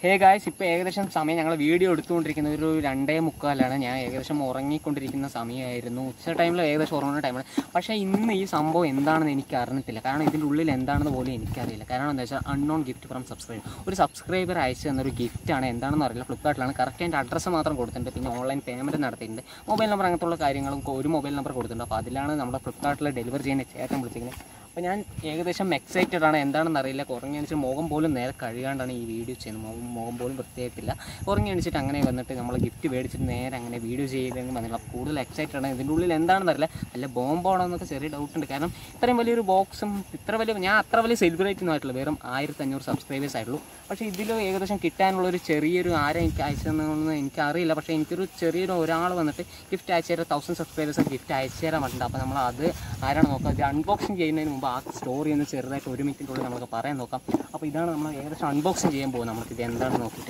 hey guys ഇപ്പോൾ ഏകദേശം സമയം ഞങ്ങൾ വീഡിയോ എടുത്തുകൊണ്ടിരിക്കുന്ന ഒരു രണ്ടേ മുക്കാലാണ് ഞാൻ ഏകദേശം ഉറങ്ങിക്കൊണ്ടിരിക്കുന്ന സമയമായിരുന്നു ഉച്ച ടൈമിൽ ഏകദേശം ഉറങ്ങുന്ന ടൈമാണ് പക്ഷേ ഇന്ന് ഈ സംഭവം എന്താണെന്ന് എനിക്ക് അറിഞ്ഞിട്ടില്ല കാരണം ഇതിൻ്റെ ഉള്ളിൽ എന്താണെന്ന് പോലും എനിക്കറിയില്ല കാരണം എന്താ വെച്ചാൽ അൺനോൺ ഗിഫ്റ്റ് ഫ്രം സബ്സ്ക്രൈബർ ഒരു സബ്സ്ക്രൈബർ അയച്ചു തന്നൊരു ഗിഫ്റ്റാണ് എന്താണെന്ന് അറിയില്ല ഫ്ലിപ്കാർട്ടിലാണ് കറക്റ്റ് അതിൻ്റെ അഡ്രസ്സ് മാത്രം കൊടുത്തിട്ടുണ്ട് പിന്നെ ഓൺലൈൻ പേയ്മെൻറ്റ് നടത്തിയിട്ടുണ്ട് മൊബൈൽ നമ്പർ അങ്ങനത്തുള്ള കാര്യങ്ങളും ഒരു മൊബൈൽ നമ്പർ കൊടുത്തിട്ടുണ്ട് അപ്പോൾ അതിലാണ് നമ്മുടെ ഫ്ലിപ്കാർട്ടിൽ ഡെലിവറി ചെയ്യുന്ന ചേട്ടൻ വിളിച്ചിരിക്കുന്നത് അപ്പോൾ ഞാൻ ഏകദേശം എക്സൈറ്റഡ് ആണ് എന്താണെന്ന് അറിയില്ല കുറഞ്ഞ എണിച്ച് മുഖം പോലും നേരെ കഴുകാണ്ടാണ് ഈ വീഡിയോ ചെയ്യുന്നത് മുഖം മുഖം പോലും വൃത്തിയായിട്ടില്ല കുറഞ്ഞ എണിച്ചിട്ട് അങ്ങനെ വന്നിട്ട് നമ്മൾ ഗിഫ്റ്റ് മേടിച്ചിട്ട് നേരെ അങ്ങനെ വീഡിയോ ചെയ്തെങ്കിൽ വന്നില്ല അപ്പോൾ കൂടുതൽ എക്സൈറ്റഡ് ആണ് ഇതിൻ്റെ ഉള്ളിൽ എന്താണെന്ന് അറിയില്ല നല്ല ബോംബാണോ എന്നൊക്കെ ചെറിയ ഡൗട്ട് ഉണ്ട് കാരണം ഇത്രയും വലിയൊരു ബോക്സും ഇത്ര വലിയ ഞാൻ അത്ര വലിയ സെലിബ്രേറ്റ് ഒന്നും ആയിട്ടില്ല വെറും ആയിരത്തി അഞ്ഞൂറ് സബ്സ്ക്രൈബേഴ്സ് ആയിട്ടുള്ളൂ പക്ഷേ ഇതിൽ ഏകദേശം കിട്ടാനുള്ള ഒരു ചെറിയൊരു ആരെ എനിക്ക് അയച്ചു തന്നതെന്ന് എനിക്കറിയില്ല പക്ഷേ എനിക്കൊരു ചെറിയൊരു ഒരാൾ വന്നിട്ട് ഗിഫ്റ്റ് അയച്ചു തരാം തൗസൻഡ് സബ്സ്ക്രൈബേഴ്സ് ഗിഫ്റ്റ് അയച്ചു തരാൻ പറ്റുന്നുണ്ട് അപ്പോൾ നമ്മൾ അത് ആരാണ് നോക്കുക ഇത് അൺബോക്സിങ് ചെയ്യുന്നതിന് മുമ്പ് ആ സ്റ്റോറി ഒന്ന് ചെറുതായിട്ട് ഒരു മിനിറ്റിനുള്ളിൽ നമുക്ക് പറയാൻ നോക്കാം അപ്പോൾ ഇതാണ് നമ്മൾ ഏകദേശം അൺബോക്സിങ് ചെയ്യാൻ പോകുന്നത് നമുക്ക് ഇത് എന്താണെന്ന് നോക്കിയിട്ട്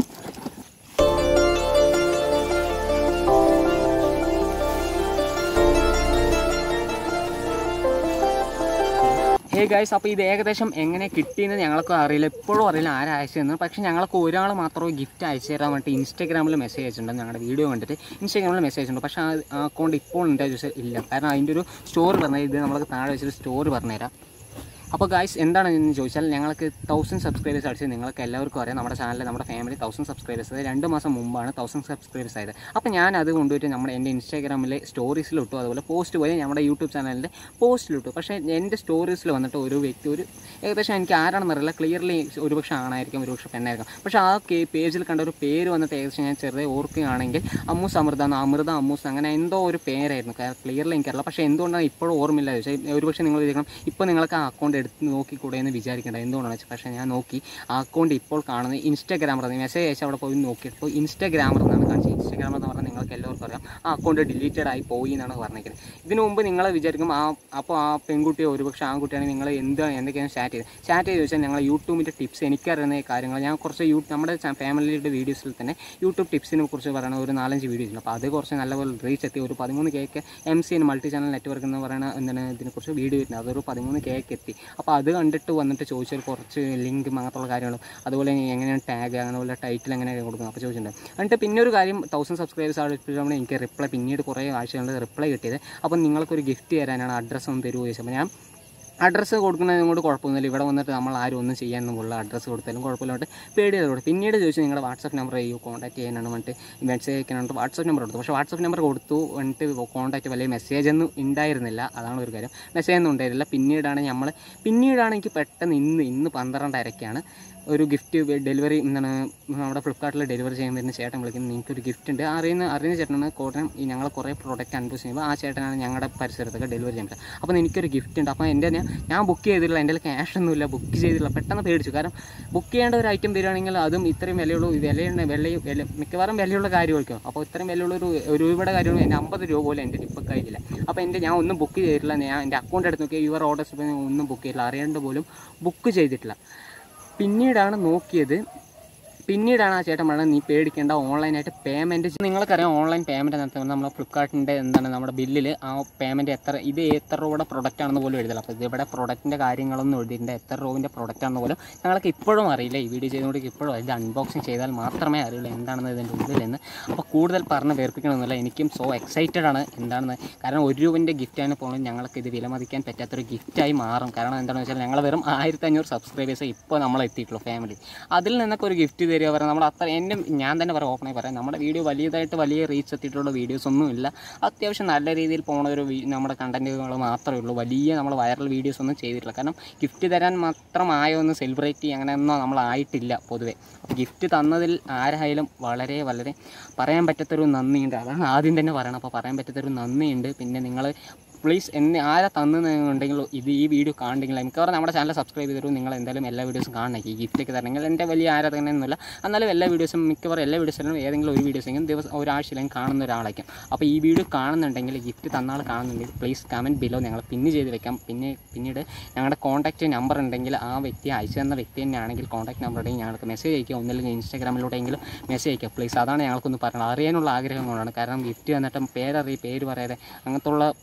ഹേ ഗൈസ് അപ്പോൾ ഇത് ഏകദേശം എങ്ങനെ കിട്ടിയെന്ന് ഞങ്ങൾക്ക് അറിയില്ല ഇപ്പോഴും അറിയില്ല ആരാ അയച്ചതെന്ന് പക്ഷേ ഞങ്ങൾക്ക് ഒരാൾ മാത്രമേ ഗിഫ്റ്റ് അയച്ചു തരാൻ വേണ്ടി ഇൻസ്റ്റാഗ്രാമിൽ മെസ്സേജ് അയച്ചിട്ടുണ്ട് ഞങ്ങളുടെ വീഡിയോ കണ്ടിട്ട് ഇൻസ്റ്റാഗ്രാമിൽ മെസ്സേജ് ഉണ്ട് പക്ഷേ ആ അക്കൗണ്ട് ഇപ്പോൾ ഉണ്ട് ചോദിച്ചാൽ ഇല്ല കാരണം അതിൻ്റെ ഒരു സ്റ്റോറി പറഞ്ഞത് ഇത് നമ്മൾക്ക് താഴെ വെച്ചൊരു സ്റ്റോറി പറഞ്ഞുതരാം അപ്പോൾ ഗായ്സ് എന്താണ് എന്ന് ചോദിച്ചാൽ ഞങ്ങൾക്ക് തൗസൻഡ് സബ്സ്ക്രൈബേഴ്സ് അടിച്ച് നിങ്ങൾക്ക് എല്ലാവർക്കും അറിയാം നമ്മുടെ ചാനലിൽ നമ്മുടെ ഫാമിലി തൗസൻഡ് സബ്സ്ക്രൈബേഴ്സ് രണ്ട് മാസം മുമ്പാണ് തൗസൻഡ് സബ്സ്ക്രൈബേഴ്സ് ആയത് അപ്പോൾ ഞാൻ അത് കൊണ്ടുപോയിട്ട് നമ്മുടെ എൻ്റെ ഇൻസ്റ്റാഗ്രാമിലെ സ്റ്റോറീസിലിട്ടു അതുപോലെ പോസ്റ്റ് പോലെ നമ്മുടെ യൂട്യൂബ് ചാനലിൻ്റെ പോസ്റ്റിലിട്ടു പക്ഷേ എൻ്റെ സ്റ്റോറീസിൽ വന്നിട്ട് ഒരു വ്യക്തി ഒരു ഏകദേശം എനിക്ക് ആരാണെന്ന് അറിയില്ല ക്ലിയർലി ഒരുപക്ഷെ ആണായിരിക്കും ഒരുപക്ഷെ പെണ്ണായിരിക്കും പക്ഷേ ആ കേ- പേജിൽ കണ്ട ഒരു പേര് വന്നിട്ട് ഏകദേശം ഞാൻ ചെറുതായി ഓർക്കുകയാണെങ്കിൽ അമ്മൂസ് അമൃത എന്നോ അമൃത അമ്മൂസ് അങ്ങനെ എന്തോ ഒരു പേരായിരുന്നു ക്ലിയർലി എനിക്കറിയില്ല പക്ഷേ എന്തുകൊണ്ടാണ് ഇപ്പോഴും ഓർമ്മയില്ല ചോദിച്ചാൽ ഒരുപക്ഷെ നിങ്ങൾ വിചാരിക്കണം ഇപ്പോൾ നിങ്ങൾക്ക് ആ അക്കൗണ്ട് എടുത്ത് നോക്കിക്കൂടെ എന്ന് വിചാരിക്കേണ്ട എന്തുകൊണ്ടാണെന്ന് വെച്ചാൽ പക്ഷേ ഞാൻ നോക്കി ആ അക്കൗണ്ട് ഇപ്പോൾ കാണുന്നത് ഇൻസ്റ്റാഗ്രാമർ മെസ്സേജ് അയച്ച് അവിടെ പോയി നോക്കിയപ്പോൾ ഇൻസ്റ്റാഗ്രാമർ എന്നാണ് കാണിച്ചത് ഇൻസ്റ്റാഗ്രാമർ എന്ന് പറഞ്ഞാൽ നിങ്ങൾക്ക് എല്ലാവർക്കും അറിയാം ആ അക്കൗണ്ട് ഡിലീറ്റഡ് ആയി പോയി എന്നാണ് പറഞ്ഞിരിക്കുന്നത് ഇതിനു മുമ്പ് നിങ്ങൾ വിചാരിക്കും ആ അപ്പോൾ ആ പെൺകുട്ടിയോ ഒരുപക്ഷെ ആൺകുട്ടിയാണെങ്കിൽ നിങ്ങൾ എന്താണ് എന്തൊക്കെയാണ് ചാറ്റ് ചെയ്ത് ചാറ്റ് ചെയ്ത് വെച്ചാൽ ഞങ്ങൾ യൂട്യൂബിൻ്റെ ടിപ്സ് എനിക്കറിയുന്ന കാര്യങ്ങൾ ഞാൻ കുറച്ച് യൂ നമ്മുടെ ഫാമിലിയുടെ വീഡിയോസിൽ തന്നെ യൂട്യൂബ് ടിപ്സിനെ കുറിച്ച് പറയുന്ന ഒരു നാലഞ്ച് വീഡിയോസ് ഉണ്ട് അപ്പോൾ അത് കുറച്ച് നല്ലപോലെ റീച്ച് എത്തി ഒരു പതിമൂന്ന് K M C N multi channel network എന്ന് പറയുന്ന എന്താണ് ഇതിനെക്കുറിച്ച് വീഡിയോ വരുന്നത് അതൊരു പതിമൂന്ന് കേക്ക് എത്തി അപ്പോൾ അത് കണ്ടിട്ട് വന്നിട്ട് ചോദിച്ചാൽ കുറച്ച് ലിങ്ക് അങ്ങനത്തുള്ള കാര്യങ്ങളും അതുപോലെ എങ്ങനെയാണ് ടാഗ് അങ്ങനെ പോലെ ടൈറ്റിൽ എങ്ങനെയാണ് കൊടുക്കുന്നത് അപ്പോൾ ചോദിച്ചിട്ടുണ്ട് എന്നിട്ട് പിന്നെ ഒരു കാര്യം തൗസൻഡ് സബ്സ്ക്രൈബേഴ്സ് ആയപ്പോഴാണ് എനിക്ക് റിപ്ലൈ പിന്നീട് കുറേ ആഴ്ചകളുടെ റിപ്ലൈ കിട്ടിയത് അപ്പോൾ നിങ്ങൾക്കൊരു ഗിഫ്റ്റ് തരാനാണ് അഡ്രസ്സ് ഒന്ന് തരുമോ ചോദിച്ചത് അപ്പോൾ ഞാൻ അഡ്രസ്സ് കൊടുക്കുന്നതിനും കൊണ്ട് കുഴപ്പമൊന്നുമില്ല ഇവിടെ വന്നിട്ട് നമ്മൾ ആരും ഒന്നും ചെയ്യാനൊന്നും കൊള്ളില്ല അഡ്രസ്സ് കൊടുത്താലും കുഴപ്പമില്ലാണ്ട് പേടി ചെയ്തോട് പിന്നീട് ചോദിച്ചു നിങ്ങളുടെ വാട്സപ്പ് നമ്പർ ചെയ്യൂ കോൺടാക്ട് ചെയ്യാനാണ് വേണ്ടിട്ട് മെസ്സേജ് അയക്കാനായിട്ട് വാട്സപ്പ് നമ്പർ കൊടുത്തു പക്ഷേ വാട്സപ്പ് നമ്പർ കൊടുത്തു എന്നിട്ട് കോൺടാക്ട് വലിയ മെസ്സേജ് ഒന്നും ഉണ്ടായിരുന്നില്ല അതാണ് ഒരു കാര്യം മെസ്സേജ് ഒന്നും ഉണ്ടായിരുന്നില്ല പിന്നീടാണ് നമ്മൾ പിന്നീടാണ് എനിക്ക് പെട്ടെന്ന് ഇന്ന് ഇന്ന് പന്ത്രണ്ടരയ്ക്കാണ് ഒരു ഗിഫ്റ്റ് ഡെലിവറി എന്താണ് നമ്മുടെ ഫ്ലിപ്കാർട്ടിൽ ഡെലിവറി ചെയ്യാൻ വരുന്ന ചേട്ടൻ വിളിക്കുന്നത് നിങ്ങൾക്ക് ഒരു ഗിഫ്റ്റ് ഉണ്ട് അറിയുന്ന അറിയുന്ന ചേട്ടനാണ് കോട്ടയം ഈ ഞങ്ങൾ കുറേ പ്രോഡക്റ്റ് അൺബോസ് ചെയ്യുമ്പോൾ ആ ചേട്ടനാണ് ഞങ്ങളുടെ പരിസരത്തൊക്കെ ഡെലിവറി ചെയ്യുന്നത് അപ്പോൾ എനിക്കൊരു ഗിഫ്റ്റ് ഉണ്ട് അപ്പോൾ എൻ്റെ ഞാൻ ഞാൻ ബുക്ക് ചെയ്തിട്ടില്ല എൻ്റെ ക്യാഷ് ഒന്നുമില്ല ബുക്ക് ചെയ്തിട്ടില്ല പെട്ടെന്ന് പേടിച്ചു കാരണം ബുക്ക് ചെയ്യേണ്ട ഒരു ഐറ്റം തരികയാണെങ്കിൽ അതും ഇത്രയും വിലയുള്ള വിലയുണ്ട് വില വില മിക്കവാറും വിലയുള്ള കാര്യമായിരിക്കും അപ്പോൾ ഇത്രയും വിലയുള്ള ഒരു ഒരു രൂപയുടെ കാര്യം എൻ്റെ അമ്പത് രൂപ പോലും എൻ്റെ ഇപ്പോൾ കയ്യിലില്ല അപ്പോൾ എൻ്റെ ഞാൻ ഒന്നും ബുക്ക് ചെയ്തിട്ടില്ല ഞാൻ എൻ്റെ അക്കൗണ്ട് എടുത്ത് നോക്കി യുവർ ഓർഡേഴ്സ് ഒന്നും ബുക്ക് ചെയ്തിട്ടില്ല അറിയാണ്ട് പോലും ബുക്ക് ചെയ്തിട്ടില്ല പിന്നീടാണ് നോക്കിയത് പിന്നീടാണ് ആ ചേട്ടൻ പറഞ്ഞത് നീ പേടിക്കേണ്ട ഓൺലൈനായിട്ട് പേയ്മെൻറ്റ് നിങ്ങൾക്കറിയാം ഓൺലൈൻ പേയ്മെൻറ്റ് നടത്തുമ്പോൾ നമ്മൾ ഫ്ലിപ്കാർട്ടിൻ്റെ എന്താണ് നമ്മുടെ ബില്ലിൽ ആ പേയ്മെൻറ്റ് എത്ര ഇത് എത്ര രൂപയുടെ പ്രൊഡക്റ്റ് ആണെന്ന് പോലും എഴുതില്ല അപ്പോൾ ഇതിവിടെ പ്രൊഡക്റ്റിൻ്റെ കാര്യങ്ങളൊന്നും എഴുതിയിട്ടുണ്ട് എത്ര രൂപൻ്റെ പ്രൊഡക്റ്റ് ആണെന്ന് പോലും ഞങ്ങൾക്ക് ഇപ്പോഴും അറിയില്ല ഈ വീഡിയോ ചെയ്തുകൊണ്ട് ഇപ്പോഴും ഇത് അൺബോക്സിങ് ചെയ്താൽ മാത്രമേ അറിയുള്ളൂ എന്താണെന്ന് ഇതിൻ്റെ ഉള്ളിലെന്ന് അപ്പോൾ കൂടുതൽ പറഞ്ഞ് വേർപ്പിക്കണമെന്നില്ല എനിക്കും സോ എക്സൈറ്റഡ് ആണ് എന്താണെന്ന് കാരണം ഒരു രൂപൻ്റെ ഗിഫ്റ്റാണ് പോലും ഞങ്ങൾക്ക് ഇത് വിലമതിക്കാൻ പറ്റാത്തൊരു ഗിഫ്റ്റായി മാറും കാരണം എന്താണെന്ന് വെച്ചാൽ ഞങ്ങൾ വെറും ആയിരത്തി അഞ്ഞൂറ് സബ്സ്ക്രൈബേഴ്സ് ഇപ്പോൾ നമ്മൾ എത്തിയിട്ടുള്ളൂ ഫാമിലി അതിൽ നിന്നൊക്കെ ഒരു ഗിഫ്റ്റ് തരിക പറയാം നമ്മൾ അത്ര എൻ്റെ ഞാൻ തന്നെ പറയാം ഓപ്പണായി പറയാം നമ്മുടെ വീഡിയോ വലിയതായിട്ട് വലിയ റീച്ച് എത്തിയിട്ടുള്ള വീഡിയോസ് ഒന്നും ഇല്ല അത്യാവശ്യം നല്ല രീതിയിൽ പോകുന്ന ഒരു വീ- നമ്മുടെ കണ്ടൻറ്റുകൾ മാത്രമേ ഉള്ളൂ വലിയ നമ്മൾ വൈറൽ വീഡിയോസ് ഒന്നും ചെയ്തിട്ടില്ല കാരണം ഗിഫ്റ്റ് തരാൻ മാത്രമായോ ഒന്ന് സെലിബ്രേറ്റ് അങ്ങനെ ഒന്നും നമ്മളായിട്ടില്ല പൊതുവേ അപ്പോൾ ഗിഫ്റ്റ് തന്നതിൽ ആരായാലും വളരെ വളരെ പറയാൻ പറ്റാത്തൊരു നന്ദിയുണ്ട് അതാണ് ആദ്യം തന്നെ പറയണം അപ്പോൾ പറയാൻ പറ്റാത്തൊരു നന്ദിയുണ്ട് പിന്നെ നിങ്ങൾ പ്ലീസ് എന്നെ ആരാ തന്നുണ്ടെങ്കിൽ ഇത് ഈ വീഡിയോ കാണണമെങ്കിൽ മിക്കവാറും നമ്മുടെ ചാനൽ സബ്സ്ക്രൈബ് ചെയ്തിട്ട് നിങ്ങൾ എന്തായാലും എല്ലാ വീഡിയോസും കാണണം ഈ ഗിഫ്റ്റൊക്കെ തരണമെങ്കിൽ എൻ്റെ വലിയ ആരാധകനൊന്നുമില്ല എന്നാലും എല്ലാ വീഡിയോസും മിക്കവാറും എല്ലാ വീഡിയോസിലും ഏതെങ്കിലും ഒരു വീഡിയോസെങ്കിലും ദിവസം ഒരാഴ്ചയിലും കാണുന്ന ഒരാളായിരിക്കും അപ്പോൾ ഈ വീഡിയോ കാണുന്നുണ്ടെങ്കിൽ ഗിഫ്റ്റ് തന്നാൾ കാണുന്നുണ്ടെങ്കിൽ പ്ലീസ് കമൻറ്റ് ബിലോ ഞങ്ങൾ പിന്ന് ചെയ്ത് വെക്കാം പിന്നെ പിന്നീട് ഞങ്ങളുടെ കോൺടാക്റ്റ് നമ്പർ ഉണ്ടെങ്കിൽ ആ വ്യക്തി അയച്ചു തന്ന വ്യക്തി തന്നെയാണെങ്കിൽ കോൺടാക്ട് നമ്പർ ഉണ്ടെങ്കിൽ ഞങ്ങൾക്ക് മെസ്സേജ് അയക്കുക ഒന്നില്ലെങ്കിൽ ഇൻസ്റ്റാഗ്രാമിലൂടെയെങ്കിലും മെസ്സേജ് അയക്കുക പ്ലീസ് അതാണ് ഞങ്ങൾക്കൊന്ന് പറയുന്നത് അറിയാനുള്ള ആഗ്രഹം കൊണ്ടാണ് കാരണം ഗിഫ്റ്റ് വന്നിട്ട് പേരറിയ പേര് പറയാതെ അങ്ങനത്തുള്ള പരിപാടി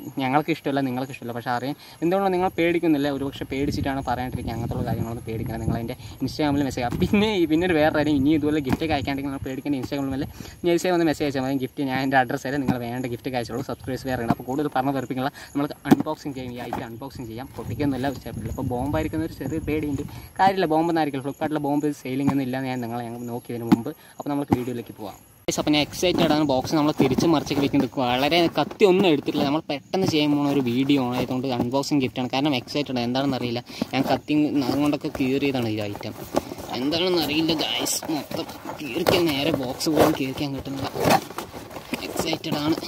ഞങ്ങൾക്ക് ഇഷ്ടമല്ല നിങ്ങൾക്ക് ഇഷ്ടമല്ല പക്ഷേ അറിയാം എന്തുകൊണ്ടാണ് നിങ്ങൾ പേടിക്കുന്നില്ല ഒരുപക്ഷെ പേടിച്ചിട്ടാണ് പറയാണ്ടിരിക്കുക അങ്ങനത്തുള്ള കാര്യങ്ങളൊന്നും പേടിക്കണം നിങ്ങൾ അതിൻ്റെ ഇൻസ്റ്റാഗ്രാമിൽ മെസ്സേജ് ചെയ്യാം പിന്നെ ഈ- പിന്നെ ഒരു വേറെ കാര്യം ഇനി ഇതുപോലെ ഗിഫ്റ്റ് അയക്കാണ്ടെങ്കിൽ നിങ്ങൾ പേടിക്കേണ്ട ഇൻസ്റ്റാഗ്രാമിൽ നേഴ്സേ വന്ന് മെസ്സേജ് അയച്ചാൽ മതി ഗിഫ്റ്റ് ഞാൻ എൻ്റെ അഡ്രസ്സ് തരാം നിങ്ങൾ വേണ്ട ഗിഫ്റ്റ് അയച്ചോളൂ സബ്സ്ക്രൈബ് വേറെ അപ്പോൾ കൂടുതൽ പറഞ്ഞ് വെറുപ്പിക്കുള്ള നമ്മൾ അൺബോക്സിങ് ചെയ്യും ഈ ഐറ്റം അൺബോക്സിങ് ചെയ്യാം പൊട്ടിക്കൊന്നുമില്ല ഒരു സ്റ്റെപ്പില്ല അപ്പോൾ ബോംബായിരിക്കുന്ന ഒരു ചെറിയ പേടിയുണ്ട് കാര്യമില്ല ബോംബെന്നായിരിക്കും ഫ്ലിപ്കാർട്ടിലെ ബോംബ് സെയിലിംഗ് ഒന്നും ഇല്ല ഞാൻ നിങ്ങളെ ഞങ്ങൾ നോക്കിയതിന് മുമ്പ് അപ്പോൾ നമുക്ക് വീഡിയോയിലേക്ക് പോവാം Guys, അപ്പോൾ ഞാൻ എക്സൈറ്റഡ് ആണ് ബോക്സ് നമ്മൾ തിരിച്ച് മറിച്ചൊക്കെ വെക്കുന്നത് വളരെ കത്തി ഒന്നും എടുത്തിട്ടില്ല നമ്മൾ പെട്ടെന്ന് ചെയ്യാൻ പോകുന്ന ഒരു വീഡിയോ ആണ് ആയതുകൊണ്ട് അൺബോക്സിങ് ഗിഫ്റ്റാണ് കാരണം എക്സൈറ്റഡ് എന്താണെന്ന് അറിയില്ല ഞാൻ കത്തി അതുകൊണ്ടൊക്കെ കീറിയതാണ് ഈ ഐറ്റം എന്താണെന്ന് അറിയില്ല ഗായ്സ് മൊത്തം കീറിക്കാൻ നേരെ ബോക്സ് പോലും കീറിക്കാൻ കിട്ടുന്നില്ല എക്സൈറ്റഡ് ആണ്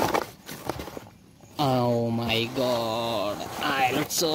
ഓ മൈ ഗോഡ് ഐ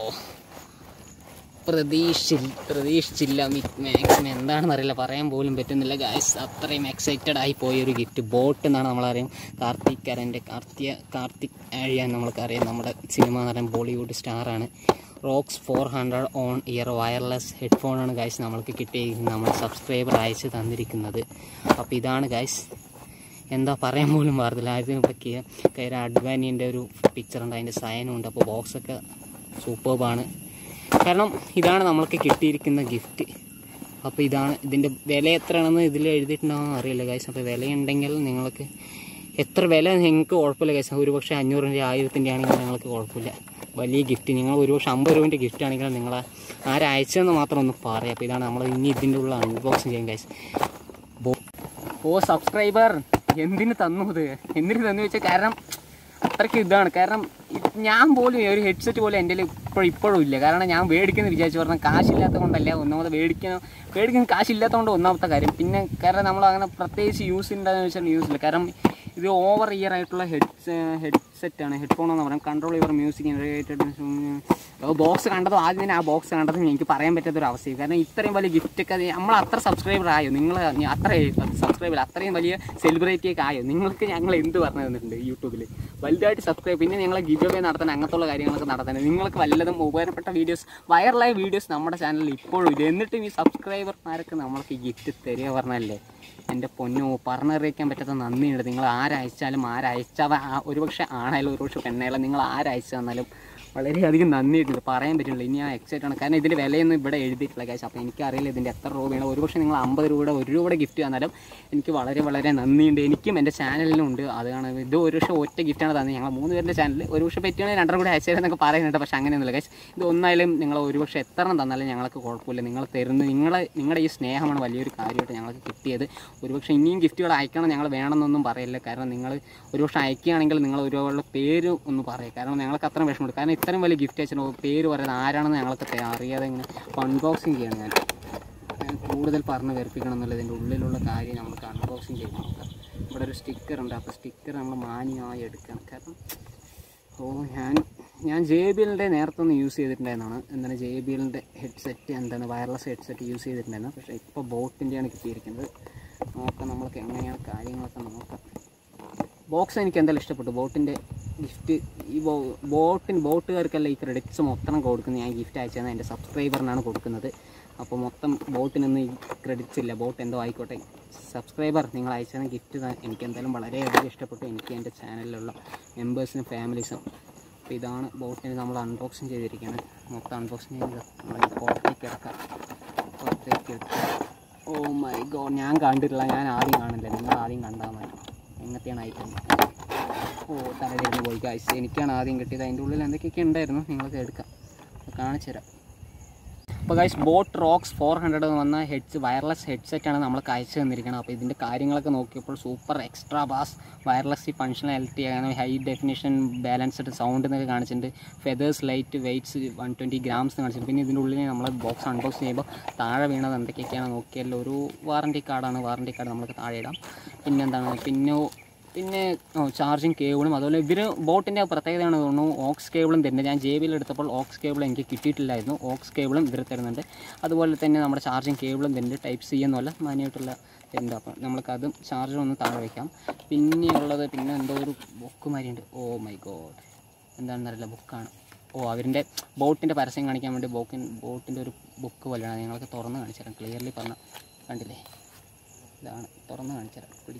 പ്രതീക്ഷിച്ചില്ല പ്രതീക്ഷിച്ചില്ല മാക്സിമം എന്താണെന്ന് അറിയില്ല പറയാൻ പോലും പറ്റുന്നില്ല ഗായ്സ് അത്രയും എക്സൈറ്റഡ് ആയി പോയ ഒരു ഗിഫ്റ്റ് ബോട്ട് എന്നാണ് നമ്മളറിയാം കാർത്തിക് കരൻ്റെ കാർത്തിക കാർത്തിക് ആഴിയാൻ നമ്മൾക്കറിയാം നമ്മുടെ സിനിമ നടൻ ബോളിവുഡ് സ്റ്റാറാണ് Rockerz four hundred on ear wireless ഹെഡ്ഫോണാണ് ഗായ്സ് നമ്മൾക്ക് കിട്ടിയിരിക്കുന്നത് നമ്മുടെ സബ്സ്ക്രൈബർ അയച്ച് തന്നിരിക്കുന്നത് അപ്പോൾ ഇതാണ് ഗായ്സ് എന്താ പറയാൻ പോലും പാടില്ല ആദ്യം പറ്റിയ കയറി അഡ്വാനിൻ്റെ ഒരു പിക്ചർ ഉണ്ട് അതിൻ്റെ സൈനും ഉണ്ട് അപ്പോൾ ബോക്സൊക്കെ സൂപ്പർബാണ് കാരണം ഇതാണ് നമ്മൾക്ക് കിട്ടിയിരിക്കുന്ന ഗിഫ്റ്റ് അപ്പോൾ ഇതാണ് ഇതിൻ്റെ വില എത്രയാണെന്ന് ഇതിൽ എഴുതിയിട്ടുണ്ടാവും അറിയില്ല ഗൈസ് അപ്പോൾ വിലയുണ്ടെങ്കിൽ നിങ്ങൾക്ക് എത്ര വില നിങ്ങൾക്ക് കുഴപ്പമില്ല ഗൈസ് ഒരു പക്ഷേ അഞ്ഞൂറിൻ്റെ ആയിരത്തിൻ്റെ ആണെങ്കിൽ നിങ്ങൾക്ക് കുഴപ്പമില്ല വലിയ ഗിഫ്റ്റ് നിങ്ങൾ ഒരു പക്ഷേ അമ്പത് രൂപേൻ്റെ ഗിഫ്റ്റ് ആണെങ്കിൽ നിങ്ങൾ ആരയച്ചതെന്ന് മാത്രം ഒന്ന് പറയാം അപ്പോൾ ഇതാണ് നമ്മൾ ഇനി ഇതിൻ്റെ ഉള്ള അൺബോക്സിങ് ചെയ്യാം ഗൈസ് ഓ സബ്സ്ക്രൈബർ എന്തിന് തന്നു ഇത് എന്തിന് തന്നു വെച്ചാൽ കാരണം അത്രയ്ക്ക് ഇതാണ് കാരണം ഇത് ഞാൻ പോലും ഒരു ഹെഡ്സെറ്റ് പോലും എൻ്റെ ഇപ്പോൾ ഇപ്പോഴും ഇല്ല കാരണം ഞാൻ മേടിക്കുന്ന വിചാരിച്ചു പറഞ്ഞാൽ കാശില്ലാത്ത കൊണ്ടല്ല ഒന്നാമത് മേടിക്കാൻ മേടിക്കുന്ന കാശില്ലാത്തതുകൊണ്ട് ഒന്നാമത്തെ കാര്യം പിന്നെ കാരണം നമ്മൾ അങ്ങനെ പ്രത്യേകിച്ച് യൂസ് ഉണ്ടാകുന്ന വെച്ചാൽ യൂസ് ഇല്ല കാരണം ഇത് ഓവർ ഇയർ ആയിട്ടുള്ള ഹെഡ് ഹെഡ്സെറ്റ് ആണ് ഹെഡ്ഫോൺ എന്ന് പറയാം കൺട്രോൾ യുവർ മ്യൂസിക് ബോക്സ് കണ്ടതും ആദ്യം തന്നെ ആ ബോക്സ് കണ്ടതും എനിക്ക് പറയാൻ പറ്റാത്തൊരു അവസ്ഥയും കാരണം ഇത്രയും വലിയ ഗിഫ്റ്റ് ഒക്കെ നമ്മൾ അത്ര സബ്സ്ക്രൈബർ ആയോ നിങ്ങൾ അത്ര സബ്സ്ക്രൈബർ അത്രയും വലിയ സെലിബ്രിറ്റി ഒക്കെ ആയോ നിങ്ങൾക്ക് ഞങ്ങൾ എന്ത് പറഞ്ഞു തന്നിട്ടുണ്ട് യൂട്യൂബിൽ വലുതായിട്ട് സബ്സ്ക്രൈബ് പിന്നെ ഞങ്ങൾ ഗിവ് അവേ നടത്താൻ അങ്ങനത്തുള്ള കാര്യങ്ങളൊക്കെ നടത്താൻ നിങ്ങൾക്ക് വല്ലതും ഉപകാരപ്പെട്ട വീഡിയോസ് വൈറലായ വീഡിയോസ് നമ്മുടെ ചാനലിൽ ഇപ്പോഴും ഇല്ല എന്നിട്ടും ഈ സബ്സ്ക്രൈബർമാർക്ക് നമ്മൾക്ക് ഗിഫ്റ്റ് തരിക പറഞ്ഞല്ലേ എൻ്റെ പൊന്നോ പറഞ്ഞറിയിക്കാൻ പറ്റാത്ത നന്ദിയുണ്ട് നിങ്ങൾ ആരയച്ചാലും ആരയച്ചവ ആ- ഒരുപക്ഷെ ആണായാലും ഒരുപക്ഷെ പെണ്ണായാലും നിങ്ങൾ ആരയച്ചു തന്നാലും വളരെയധികം നന്ദിയുണ്ട് പറയാൻ പറ്റില്ല ഇനി ആ എക്സൈറ്റ് ആണ് കാരണം ഇതിൻ്റെ വിലയൊന്നും ഇവിടെ എഴുതിയിട്ടില്ല കാശ് അപ്പോൾ എനിക്കറിയില്ല ഇതിൻ്റെ എത്ര രൂപയാണ് ഒരുപക്ഷെ നിങ്ങൾ അമ്പത് രൂപയുടെ ഒരു രൂപയുടെ ഗിഫ്റ്റ് തന്നാലും എനിക്ക് വളരെ വളരെ നന്ദിയുണ്ട് എനിക്കും എൻ്റെ ചാനലിലും ഉണ്ട് അതാണ് ഇത് ഒരു പക്ഷേ ഒറ്റ ഗിഫ്റ്റാണ് തന്നെ ഞങ്ങൾ മൂന്ന് പേരുടെ ചാനൽ ഒരു പക്ഷേ പറ്റുകയാണെങ്കിൽ രണ്ടര കൂടെ അയച്ചു എന്നൊക്കെ പറയുന്നുണ്ട് പക്ഷേ അങ്ങനെയൊന്നുമില്ല കാശ് ഇത് ഒന്നായാലും നിങ്ങൾ ഒരുപക്ഷെ എത്ര എണ്ണം തന്നാലും ഞങ്ങൾക്ക് കുഴപ്പമില്ല നിങ്ങൾ തരുന്ന നിങ്ങളെ നിങ്ങളുടെ ഈ സ്നേഹമാണ് വലിയൊരു കാര്യമായിട്ട് ഞങ്ങൾക്ക് കിട്ടിയത് ഒരുപക്ഷെ ഇനിയും ഗിഫ്റ്റുകൾ അയക്കണം ഞങ്ങൾ വേണമെന്നൊന്നും പറയില്ല കാരണം നിങ്ങൾ ഒരുപക്ഷെ അയക്കുകയാണെങ്കിൽ നിങ്ങൾ ഒരുപാട് പേര് ഒന്ന് പറയും കാരണം ഞങ്ങൾക്ക് അത്രയും വിഷമമുണ്ട് കാരണം ഇത്രയും വലിയ ഗിഫ്റ്റ് അയച്ചിട്ട് പേര് പറയുന്നത് ആരാണെന്ന് ഞങ്ങൾക്ക് തെ- അറിയാതെ ഇങ്ങനെ അൺബോക്സിങ് ചെയ്യണം ഞാൻ ഞാൻ കൂടുതൽ പറഞ്ഞ് വെറുപ്പിക്കണം എന്നുള്ളത് ഇതിൻ്റെ ഉള്ളിലുള്ള കാര്യം നമുക്ക് അൺബോക്സിങ് ചെയ്ത് നോക്കാം ഇവിടെ ഒരു സ്റ്റിക്കർ ഉണ്ട് അപ്പോൾ സ്റ്റിക്കർ നമ്മൾ മാന്യമായി എടുക്കണം കാരണം ഓ ഞാൻ ഞാൻ ജെ ബി എല്ലിൻ്റെ നേരത്തെ ഒന്ന് യൂസ് ചെയ്തിട്ടുണ്ടായിരുന്നതാണ് എന്താണ് ജെ ബി എല്ലിൻ്റെ ഹെഡ്സെറ്റ് എന്താണ് വയർലെസ് ഹെഡ്സെറ്റ് യൂസ് ചെയ്തിട്ടുണ്ടായിരുന്നു പക്ഷേ ഇപ്പോൾ ബോട്ടിൻ്റെയാണ് കിട്ടിയിരിക്കുന്നത് നോക്കാം നമ്മൾക്ക് എങ്ങനെയാണ് കാര്യങ്ങളൊക്കെ നോക്കാം ബോക്സ് എനിക്ക് എന്തായാലും ഇഷ്ടപ്പെട്ടു ബോട്ടിൻ്റെ ഗിഫ്റ്റ് ഈ ബോ ബോട്ടിന് ബോട്ടുകാർക്കല്ല ഈ ക്രെഡിറ്റ്സ് മൊത്തം കൊടുക്കുന്നത് ഞാൻ ഗിഫ്റ്റ് അയച്ചത് എൻ്റെ സബ്സ്ക്രൈബറിനാണ് കൊടുക്കുന്നത് അപ്പോൾ മൊത്തം ബോട്ടിനൊന്നും ഈ ക്രെഡിറ്റ്സ് ഇല്ല ബോട്ട് എന്തോ ആയിക്കോട്ടെ സബ്സ്ക്രൈബർ നിങ്ങൾ അയച്ചത് ഗിഫ്റ്റ് എനിക്ക് എന്തായാലും വളരെയധികം ഇഷ്ടപ്പെട്ടു എനിക്ക് എൻ്റെ ചാനലിലുള്ള മെമ്പേഴ്സിനും ഫാമിലീസും അപ്പോൾ ഇതാണ് ബോട്ടിന് നമ്മൾ അൺബോക്സിങ് ചെയ്തിരിക്കുകയാണ് മൊത്തം അൺബോക്സിങ് ചെയ്ത് നമ്മൾ പുറത്തേക്ക് ഇറക്കാം പുറത്തേക്ക് എടുക്കാം ഓ മൈ ഗോഡ് ഞാൻ കണ്ടിട്ടില്ല ഞാൻ ആദ്യം കാണില്ല നിങ്ങൾ ആദ്യം കണ്ടാൽ മതി എങ്ങനത്തെയാണ് ഐറ്റം ഓ തലതിരുന്ന് പോയി ഗൈസ് എനിക്കാണ് ആദ്യം കിട്ടിയത് അതിൻ്റെ ഉള്ളിൽ എന്തൊക്കെയൊക്കെ ഉണ്ടായിരുന്നു നിങ്ങൾക്ക് എടുക്കാം അപ്പോൾ കാണിച്ചു തരാം അപ്പോൾ guys boAt Rockerz four hundred വന്ന ഹെഡ്സ് വയർലെസ് ഹെഡ്സെറ്റാണ് നമ്മൾക്ക് അയച്ചു തന്നിരിക്കുന്നത് അപ്പോൾ ഇതിൻ്റെ കാര്യങ്ങളൊക്കെ നോക്കിയപ്പോൾ super extra bass wireless functionality അങ്ങനെ ഹൈ ഡെഫിനിഷൻ ബാലൻസ്ഡ് സൗണ്ട് എന്നൊക്കെ കാണിച്ചിട്ടുണ്ട് feathers light weights one twenty grams കാണിച്ചിട്ടുണ്ട് പിന്നെ ഇതിൻ്റെ ഉള്ളിൽ നമ്മൾ ബോക്സ് അൺബോക്സ് ചെയ്യുമ്പോൾ താഴെ വീണത് എന്തൊക്കെയൊക്കെയാണ് നോക്കിയാൽ ഒരു വാറണ്ടി കാർഡാണ് വാറണ്ടി കാർഡ് നമുക്ക് താഴെ ഇടാം പിന്നെ എന്താണ് പിന്നെ പിന്നെ ചാർജിങ് കേബിളും അതുപോലെ ഇവർ ബോട്ടിൻ്റെ പ്രത്യേകതയാണ് തോന്നുന്നു ഓക്സ് കേബിളും തരുന്നത് ഞാൻ ജെ ബിയിൽ എടുത്തപ്പോൾ ഓക്സ് കേബിൾ എനിക്ക് കിട്ടിയിട്ടില്ലായിരുന്നു ഓക്സ് കേബിളും ഇവർ തരുന്നുണ്ട് അതുപോലെ തന്നെ നമ്മുടെ ചാർജിങ് കേബിളും തരുന്നുണ്ട് ടൈപ്പ് സി എന്നല്ല മാനുമായിട്ടുള്ള തരുന്നുണ്ട് അപ്പോൾ നമ്മൾക്ക് അതും ചാർജർ ഒന്ന് താഴെ വയ്ക്കാം പിന്നെയുള്ളത് പിന്നെ എന്തോ ഒരു ബുക്ക് മാതിരിയുണ്ട് ഓ മൈ ഗോഡ് എന്താണെന്നറിയില്ല ബുക്കാണ് ഓ അവരിൻ്റെ ബോട്ടിൻ്റെ പരസ്യം കാണിക്കാൻ വേണ്ടി ബോക്കിൻ ബോട്ടിൻ്റെ ഒരു ബുക്ക് പോലെയാണ് ഞങ്ങൾക്ക് തുറന്ന് കാണിച്ചു തരാം ക്ലിയർലി പറഞ്ഞ കണ്ടില്ലേ ഇതാണ് തുറന്ന് കാണിച്ചു തരാം പിടിക്കാം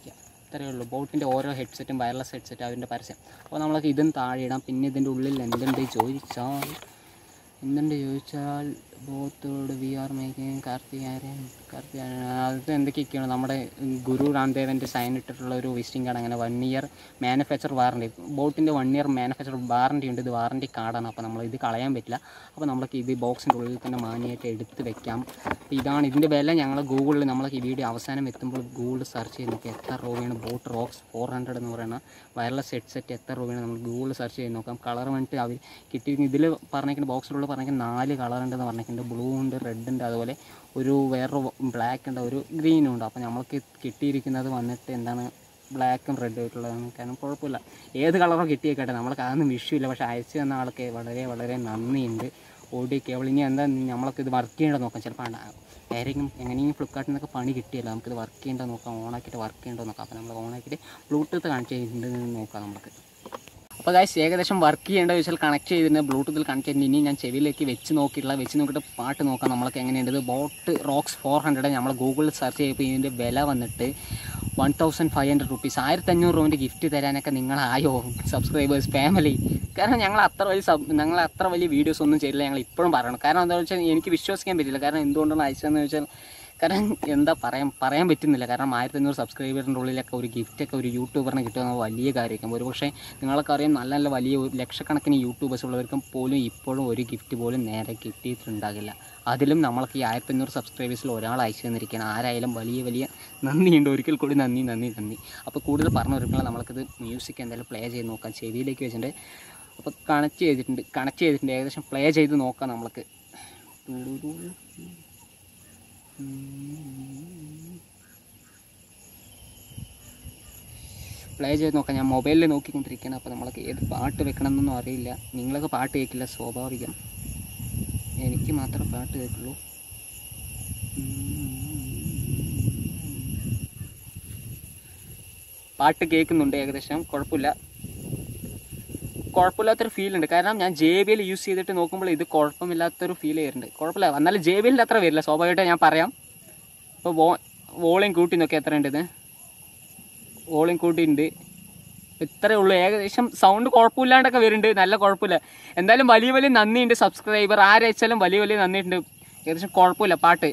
ഇത്രയേ ഉള്ളൂ ബോട്ടിൻ്റെ ഓരോ ഹെഡ്സെറ്റും വയർലെസ് ഹെഡ്സെറ്റും അതിൻ്റെ പരസ്യം അപ്പോൾ നമ്മളൊക്കെ ഇതും താഴെ ഇടാം പിന്നെ ഇതിൻ്റെ ഉള്ളിൽ എന്തുണ്ട് ചോദിച്ചാൽ എന്തുണ്ട് ചോദിച്ചാൽ ബോത്തോട് വി ആർ മേക്കിംഗ് കാർത്തികാരൻ കാർത്തികാരൻ അത് എന്തൊക്കെയൊക്കെയാണ് നമ്മുടെ ഗുരു രാംദേവൻ്റെ സൈൻ ഇട്ടിട്ടുള്ള ഒരു വിസിറ്റിംഗ് കാർഡ് അങ്ങനെ വൺ ഇയർ മാനുഫാക്ചർ വാറണ്ടി ബോട്ടിൻ്റെ വൺ ഇയർ മാനുഫാക്ചർ വാറണ്ടി ഉണ്ട് ഇത് വാറണ്ടി കാർഡാണ് അപ്പോൾ നമ്മൾ ഇത് കളയാൻ പറ്റില്ല അപ്പോൾ നമ്മൾക്ക് ഇത് ബോക്സിൻ്റെ ഉള്ളിൽ തന്നെ മാനിയായിട്ട് എടുത്ത് വെക്കാം അപ്പോൾ ഇതാണ് ഇതിൻ്റെ വില ഞങ്ങൾ ഗൂഗിളിൽ നമ്മളൊക്കെ ഈ വീഡിയോ അവസാനം എത്തുമ്പോൾ ഗൂഗിളിൽ സെർച്ച് ചെയ്ത് നോക്കാം എത്ര രൂപയാണ് ബോട്ട് റോക്സ് ഫോർ ഹൺഡ്രഡ് എന്ന് പറയുന്ന വയർലെസ് ഹെഡ്സെറ്റ് എത്ര രൂപയാണ് നമ്മൾ ഗൂഗിളിൽ സെർച്ച് ചെയ്ത് നോക്കാം കളർ വന്നിട്ട് അവർ കിട്ടിയിരിക്കുന്ന ഇതിൽ പറഞ്ഞിരിക്കുന്ന ബോക്സിലുള്ള പറഞ്ഞിരിക്കുന്ന നാല് കളർ ഉണ്ടെന്ന് പറഞ്ഞിട്ടുണ്ട് ബ്ലൂ ഉണ്ട് റെഡ് ഉണ്ട് അതുപോലെ ഒരു വേറൊരു ബ്ലാക്ക് ഉണ്ട് ഒരു ഗ്രീനും ഉണ്ട് അപ്പോൾ നമ്മൾക്ക് കിട്ടിയിരിക്കുന്നത് വന്നിട്ട് എന്താണ് ബ്ലാക്കും റെഡും ആയിട്ടുള്ളതാണ് കാരണം കുഴപ്പമില്ല ഏത് കളറോ കിട്ടിയേക്കട്ടെ നമ്മൾക്ക് അതൊന്നും വിഷയമില്ല പക്ഷേ അയച്ചു തന്ന ആൾക്ക് വളരെ വളരെ നന്ദിയുണ്ട് ഓടി കേബിൾ ഇനി എന്താ നമ്മളൊക്കെ ഇത് വർക്ക് ചെയ്യേണ്ടത് നോക്കാം ചിലപ്പോൾ ആരെങ്കിലും എങ്ങനെയെങ്കിലും ഫ്ലിപ്കാർട്ടിൽ നിന്നൊക്കെ പണി കിട്ടിയല്ലോ നമുക്കിത് വർക്ക് ചെയ്യേണ്ടത് നോക്കാം ഓണാക്കിയിട്ട് വർക്ക് ചെയ്യേണ്ടത് നോക്കാം അപ്പോൾ നമ്മൾ ഓണാക്കിയിട്ട് ബ്ലൂടൂത്ത് കണക്ട് ചെയ്തിട്ടുണ്ടെന്ന് നോക്കാം നമുക്ക് അപ്പോൾ ഗൈസ് ഏകദേശം വർക്ക് ചെയ്യേണ്ട വെച്ചാൽ കണക്ട് ചെയ്തിട്ടുണ്ട് ബ്ലൂടൂത്തിൽ കണക്ട് ചെയ്തിട്ട് ഇനി ഞാൻ ചെവിയിലേക്ക് വെച്ച് നോക്കിയിട്ടില്ല വെച്ച് നോക്കിയിട്ട് പാട്ട് നോക്കാം നമ്മൾക്ക് എങ്ങനെയുണ്ട് ഇത് ബോട്ട് റോക്സ് ഫോർ ഹൺഡ്രഡ് നമ്മൾ ഗൂഗിളിൽ സെർച്ച് ചെയ്തപ്പോൾ ഇതിൻ്റെ വില വന്നിട്ട് one thousand five hundred rupees ആയിരത്തി അഞ്ഞൂറ് രൂപൻ്റെ ഗിഫ്റ്റ് തരാനൊക്കെ നിങ്ങളായോ സബ്സ്ക്രൈബേഴ്സ് ഫാമിലി കാരണം ഞങ്ങൾ അത്ര വലിയ സബ് ഞങ്ങൾ അത്ര വലിയ വീഡിയോസ് ഒന്നും ചെയ്തില്ല ഞങ്ങൾ ഇപ്പോഴും പറയണം കാരണം എന്താണെന്ന് വെച്ചാൽ എനിക്ക് വിശ്വസിക്കാൻ പറ്റില്ല കാരണം എന്തുകൊണ്ടാണ് അയച്ചതെന്ന് വെച്ചാൽ കാരണം എന്താ പറയാൻ പറയാൻ പറ്റുന്നില്ല കാരണം ആയിരത്തി അഞ്ഞൂറ് സബ്സ്ക്രൈബറിൻ്റെ ഉള്ളിലൊക്കെ ഒരു ഗിഫ്റ്റൊക്കെ ഒരു യൂട്യൂബറിന് കിട്ടുന്ന വലിയ കാര്യമായിരിക്കും ഒരു പക്ഷേ നിങ്ങളൊക്കെ അറിയാം നല്ല നല്ല വലിയ ഒരു ലക്ഷക്കണക്കിന് യൂട്യൂബേഴ്സ് ഉള്ളവർക്കും പോലും ഇപ്പോഴും ഒരു ഗിഫ്റ്റ് പോലും നേരെ കിട്ടിയിട്ടുണ്ടാകില്ല അതിലും നമ്മൾക്ക് ഈ ആയിരത്തി അഞ്ഞൂറ് സബ്സ്ക്രൈബേഴ്സിൽ ഒരാൾ അയച്ചു തന്നിരിക്കുകയാണ് ആരായാലും വലിയ വലിയ നന്ദിയുണ്ട് ഒരിക്കൽ കൂടി നന്ദി നന്ദി നന്ദി അപ്പോൾ കൂടുതൽ പറഞ്ഞു വരുമ്പോൾ നമ്മൾക്കിത് മ്യൂസിക് എന്തായാലും പ്ലേ ചെയ്ത് നോക്കാം ചെവിയിലേക്ക് വെച്ചിട്ടുണ്ട് അപ്പോൾ കണക്ട് ചെയ്തിട്ടുണ്ട് കണക്ട് ചെയ്തിട്ടുണ്ട് ഏകദേശം പ്ലേ ചെയ്ത് നോക്കാം നമ്മൾക്ക് പ്ലേ ചെയ്ത് നോക്കാം ഞാൻ മൊബൈലിൽ നോക്കിക്കൊണ്ടിരിക്കുകയാണ് അപ്പോൾ നമ്മൾക്ക് ഏത് പാട്ട് വെക്കണം എന്നൊന്നും അറിയില്ല നിങ്ങളൊക്കെ പാട്ട് കേൾക്കില്ല സ്വാഭാവികം എനിക്ക് മാത്രം പാട്ട് കേൾക്കുള്ളൂ പാട്ട് കേൾക്കുന്നുണ്ട് ഏകദേശം കുഴപ്പമില്ല കുഴപ്പമില്ലാത്തൊരു ഫീൽ ഉണ്ട് കാരണം ഞാൻ ജെ ബി എൽ യൂസ് ചെയ്തിട്ട് നോക്കുമ്പോൾ ഇത് കുഴപ്പമില്ലാത്തൊരു ഫീൽ ചെയ്യുന്നുണ്ട് കുഴപ്പമില്ല എന്നാലും ജെ ബി എല്ലിൽ അത്ര വരില്ല സ്വാഭാവികമായിട്ട് ഞാൻ പറയാം ഇപ്പോൾ വോ വോളിയം കൂട്ടി നോക്കി എത്ര ഉണ്ട് ഇത് വോളിയം കൂട്ടിയിട്ടുണ്ട് ഇത്രയേ ഉള്ളൂ ഏകദേശം സൗണ്ട് കുഴപ്പമില്ലാണ്ടൊക്കെ വരുന്നുണ്ട് നല്ല കുഴപ്പമില്ല എന്തായാലും വലിയ വലിയ നന്ദിയുണ്ട് സബ്സ്ക്രൈബർ ആരയച്ചാലും വലിയ വലിയ നന്ദിയുണ്ട് ഏകദേശം കുഴപ്പമില്ല പാട്ട്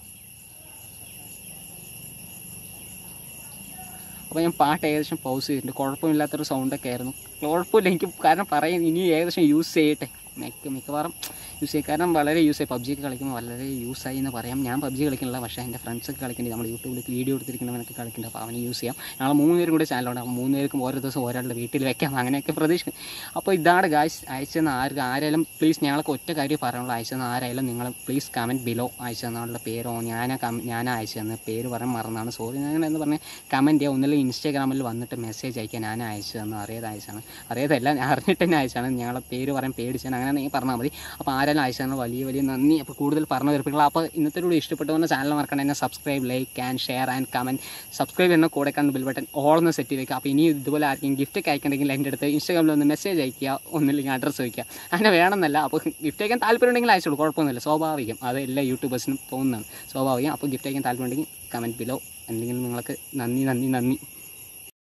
അപ്പോൾ ഞാൻ പാട്ട് ഏകദേശം പൗസ് ചെയ്തിട്ടുണ്ട് കുഴപ്പമില്ലാത്തൊരു സൗണ്ടൊക്കെ ആയിരുന്നു കുഴപ്പമില്ല എനിക്ക് കാരണം പറയും ഇനി ഏകദേശം യൂസ് ചെയ്യട്ടെ മിക്ക മിക്കവാറും യൂസ് ചെയ്യും കാരണം വളരെ യൂസ് ചെയ്യും പബ്ജി ഒക്കെ കളിക്കുമ്പോൾ വളരെ യൂസ് ആയി എന്ന് പറയാം ഞാൻ പബ്ജി കളിക്കുന്നില്ല പക്ഷേ എൻ്റെ ഫ്രണ്ട്സൊക്കെ കളിക്കുന്നുണ്ട് നമ്മൾ യൂട്യൂബിൽ വീഡിയോ എടുത്തിരിക്കുന്നവനൊക്കെ കളിക്കുന്നുണ്ട് അപ്പോൾ അവന് യൂസ് ചെയ്യാം ഞങ്ങൾ മൂന്ന് പേരും കൂടി ചാനലുണ്ട് അപ്പോൾ മൂന്ന് പേർക്കും ഓരോ ദിവസം ഒരാളുടെ വീട്ടിൽ വെക്കാം അങ്ങനെയൊക്കെ പ്രതീക്ഷിക്കും അപ്പോൾ ഇതാണ് ഗായ്സ് അയച്ചെന്ന് ആർക്ക് ആരായാലും പ്ലീസ് ഞങ്ങൾക്ക് ഒറ്റ കാര്യം പറയാനുള്ളൂ അയച്ചെന്ന് ആരായാലും നിങ്ങൾ പ്ലീസ് കമൻറ്റ് ബിലോ അയച്ചെന്ന ആളുടെ പേരോ ഞാൻ ഞാൻ അയച്ചതെന്ന് പേര് പറയാൻ മറന്നാണ് സോറി ഞാൻ എന്ന് പറഞ്ഞ് കമൻറ്റ് ചെയ്യുക ഒന്നുമില്ല ഇൻസ്റ്റാഗ്രാമിൽ വന്നിട്ട് മെസ്സേജ് അയക്കാൻ ഞാൻ അയച്ചതെന്ന് അറിയാതെ അയച്ചാണ് അറിയാതല്ല ഞാൻ അറിഞ്ഞിട്ട് തന്നെ അയച്ചാണ് ഞങ്ങളെ പേര് പറയാൻ പേടിച്ചാണ് അങ്ങനെ നീ പറഞ്ഞാൽ മതി അപ്പോൾ ആരെല്ലാം അയച്ചതാണ് വലിയ വലിയ നന്ദി അപ്പോൾ കൂടുതൽ പറഞ്ഞു വരുപ്പിക്കുക അപ്പോൾ ഇന്നത്തെ കൂടി ഇഷ്ടപ്പെട്ടവന്ന ചാനൽ മറക്കണം എന്നെ subscribe like and share and comment subscribe ചെയ്യുന്ന കൂടെ കണ്ട് ബിൽ ബട്ടൺ ഓൾ ഒന്ന് സെറ്റ് വെക്കുക അപ്പോൾ ഇനി ഇതുപോലെ ആർക്കെങ്കിലും ഗിഫ്റ്റ് ഒക്കെ അയക്കണമെങ്കിൽ എൻ്റെ അടുത്ത് ഇൻസ്റ്റാഗ്രാമിൽ ഒന്ന് മെസ്സേജ് അയക്കുക ഒന്നില്ലെങ്കിൽ അഡ്രസ്സ് വയ്ക്കുക അങ്ങനെ വേണമെന്നല്ല അപ്പോൾ ഗിഫ്റ്റ് അയക്കാൻ താല്പര്യം ഉണ്ടെങ്കിൽ അയച്ചോളൂ കുഴപ്പമൊന്നുമില്ല സ്വാഭാവികം അത് എല്ലാ യൂട്യൂബേഴ്സിനും തോന്നുന്നതാണ് സ്വാഭാവികം അപ്പോൾ ഗിഫ്റ്റ് അയക്കാൻ താല്പര്യം ഉണ്ടെങ്കിൽ കമൻറ്റ് ബിലോ അല്ലെങ്കിൽ നിങ്ങൾക്ക് നന്ദി നന്ദി നന്ദി